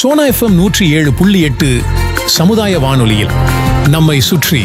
Sona FM நூற்றி ஏழு புள்ளி எட்டு சமுதாய வானொலியில் நம்மை சுற்றி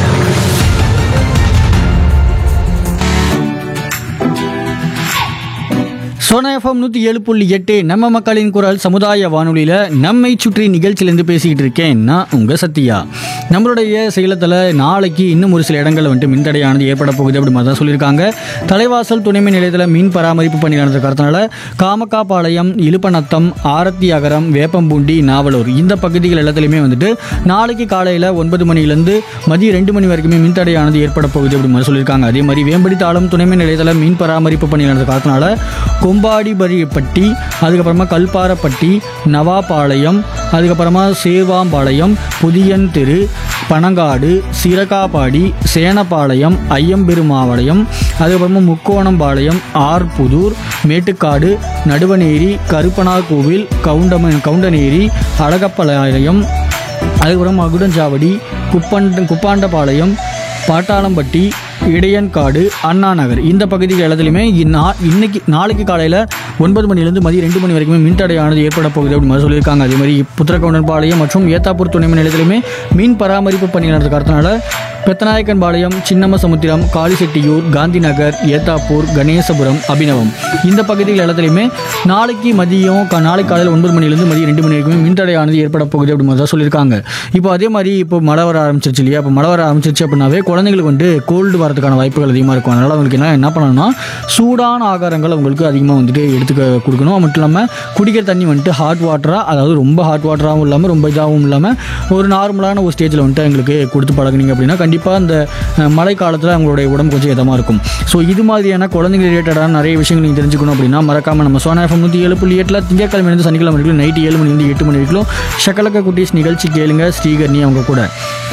சோனா எஃப்எம் நூற்றி ஏழு புள்ளி எட்டு நம்ம மக்களின் குரல் சமுதாய வானொலியில் நம்மை சுற்றி நிகழ்ச்சியிலேருந்து பேசிக்கிட்டு இருக்கேன் நான் உங்கள் சத்யா நம்மளுடைய சேலத்தில் நாளைக்கு இன்னும் ஒரு சில இடங்களில் வந்துட்டு மின்தடையானது ஏற்பட போகுது அப்படி மாதிரி தான் சொல்லியிருக்காங்க தலைவாசல் துணைமின் நிலையத்தில் மீன் பராமரிப்பு பணி நடந்த காரணத்தினால காமக்காபாளையம் இலுப்பநத்தம் ஆரத்தி அகரம் வேப்பம்பூண்டி நாவலூர் இந்த பகுதிகள் எல்லாத்துலேயுமே வந்துட்டு நாளைக்கு காலையில் ஒன்பது மணிலேருந்து மதியம் ரெண்டு மணி வரைக்குமே மின்தடையானது ஏற்பட போகுது அப்படி மாதிரி சொல்லியிருக்காங்க அதே மாதிரி வேம்படி தாளம் துணைமின் நிலையத்தில் மீன் பராமரிப்பு பணி நடந்த காரணத்தினால கொம்பாடிபரிப்பட்டி அதுக்கப்புறமா கல்பாரப்பட்டி நவாபாளையம் அதுக்கப்புறமா சேவாம்பாளையம் புதியன் தெரு பனங்காடு சிறகாப்பாடி சேனப்பாளையம் ஐயம்பெருமாவளையம் அதுக்கப்புறமா முக்கோணம்பாளையம் ஆர்புதூர் மேட்டுக்காடு நடுவநேரி கருப்பனார் கோவில் கவுண்டம கவுண்டநேரி அழகப்பாளையம் அதுக்கப்புறம் மகுடஞ்சாவடி குப்பண்ட குப்பாண்டபாளையம் பாட்டாளம்பட்டி இடையன்காடு அண்ணா நகர் இந்த பகுதிகள் எல்லாத்துலேயுமே இந்நா இன்னைக்கு நாளைக்கு காலையில் ஒன்பது மணிலேருந்து மதியம் ரெண்டு மணி வரைக்குமே மின்தடையானது ஏற்பட போகுது அப்படின்னு மாதிரி சொல்லியிருக்காங்க அதே மாதிரி புத்திரக்கவுண்டன்பாளையம் மற்றும் ஏத்தாப்பூர் துணை மின் நிலையத்திலுமே மீன் பராமரிப்பு பணி நடந்த காரணத்தினால பெத்தநாயக்கன்பாளையம் சின்னமசமுத்திரம் காளிசெட்டியூர் காந்தி நகர் ஏத்தாப்பூர் கணேசபுரம் அபிநவம் இந்த பகுதிகள் எல்லாத்துலேயுமே நாளைக்கு மதியம் கா- நாளை காலையில் ஒன்பது மணிலேருந்து மதியம் ரெண்டு மணி வரைக்கும் மின்தடையானது ஏற்பட போகுது அப்படின்னு மாதிரி தான் சொல்லியிருக்காங்க இப்போ அதே மாதிரி இப்போ மழை வர ஆரம்பிச்சிருச்சு இல்லையா இப்போ மழை வர ஆரம்பிச்சிருச்சு அப்படின்னாவே குழந்தைங்களுக்கு வந்து கோல்டு வரதுக்கான வாய்ப்புகள் அதிகமாக இருக்கும் அதனால் அவங்களுக்கு என்ன என்ன பண்ணணும்னா சூடான ஆகாரங்கள் அவங்களுக்கு அதிகமாக வந்துட்டு எடுத்துக்க கொடுக்கணும் அது மட்டும் இல்லாமல் குடிக்கிற தண்ணி வந்துட்டு ஹாட் வாட்டராக அதாவது ரொம்ப ஹாட் வாட்டராகவும் இல்லாமல் ரொம்ப இதாகவும் இல்லாமல் ஒரு நார்மலான ஒரு ஸ்டேஜில் வந்துட்டு எங்களுக்கு கொடுத்து பழகுனீங்க அப்படின்னா கண்டிப்பாக அந்த அஹ், மழை காலத்தில் அவங்களுடைய உடம்பு கொஞ்சம் இதமாக இருக்கும் ஸோ இது மாதிரியான குழந்தைங்க ரிலேட்டடான நிறைய விஷயங்கள் நீங்கள் தெரிஞ்சுக்கணும் அப்படின்னா மறக்காமல் நம்ம சோனா எஃப்எம் நூற்றி ஏழு புள்ளி எட்டில் திங்கக்கிழமையிலேருந்து சனிக்கிழமை வரைக்கும் நைட்டு ஏழு மணிலேருந்து எட்டு மணி வரைக்கும் ஷக்கலக்க குட்டீஸ் நிகழ்ச்சி கேளுங்க ஸ்ரீகர்ணி அவங்க கூட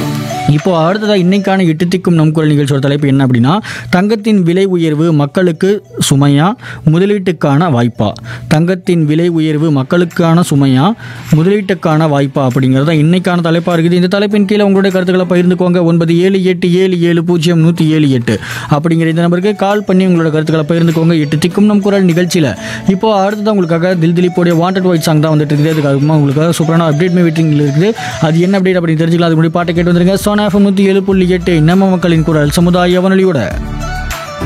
இப்போ அடுத்ததாக இன்னைக்கான எட்டு திக்கும் நம் குரல் நிகழ்ச்சியோட தலைப்பு என்ன அப்படின்னா தங்கத்தின் விலை உயர்வு மக்களுக்கு சுமையா முதலீட்டுக்கான வாய்ப்பா தங்கத்தின் விலை உயர்வு மக்களுக்கான சுமையா முதலீட்டுக்கான வாய்ப்பா அப்படிங்கிறது தான் இன்னைக்கான தலைப்பாக இருக்குது இந்த தலைப்பின் கீழே உங்களுடைய கருத்துக்களை பகிர்ந்துக்கோங்க ஒன்பது ஏழு எட்டு ஏழு ஏழு பூஜ்ஜியம் நூற்றி ஏழு எட்டு அப்படிங்கிற இந்த நம்பருக்கு கால் பண்ணி உங்களோட கருத்துக்களை பகிர்ந்துக்கோங்க எட்டு திக்கும் நம் குரல் நிகழ்ச்சியில் இப்போ அடுத்ததான் உங்களுக்காக தில் திலீப்போடைய வாண்டட் ஒயிட் சாங் தான் வந்துட்டு இருக்குது அதுக்கு அதுக்கு உங்களுக்காக சூப்பரான அப்டேட் வெயிட்டிங்கில் இருக்குது அது என்ன அப்டேட் அப்படின்னு தெரிஞ்சுக்கலாம் அதுக்கு முன்னாடி பாட்டை கேட்டு வந்துருங்க சோனா எஃப்எம் நூற்றி ஏழு புள்ளி எட்டு நம்ம மக்களின் குரல் சமுதாய வானொலியோட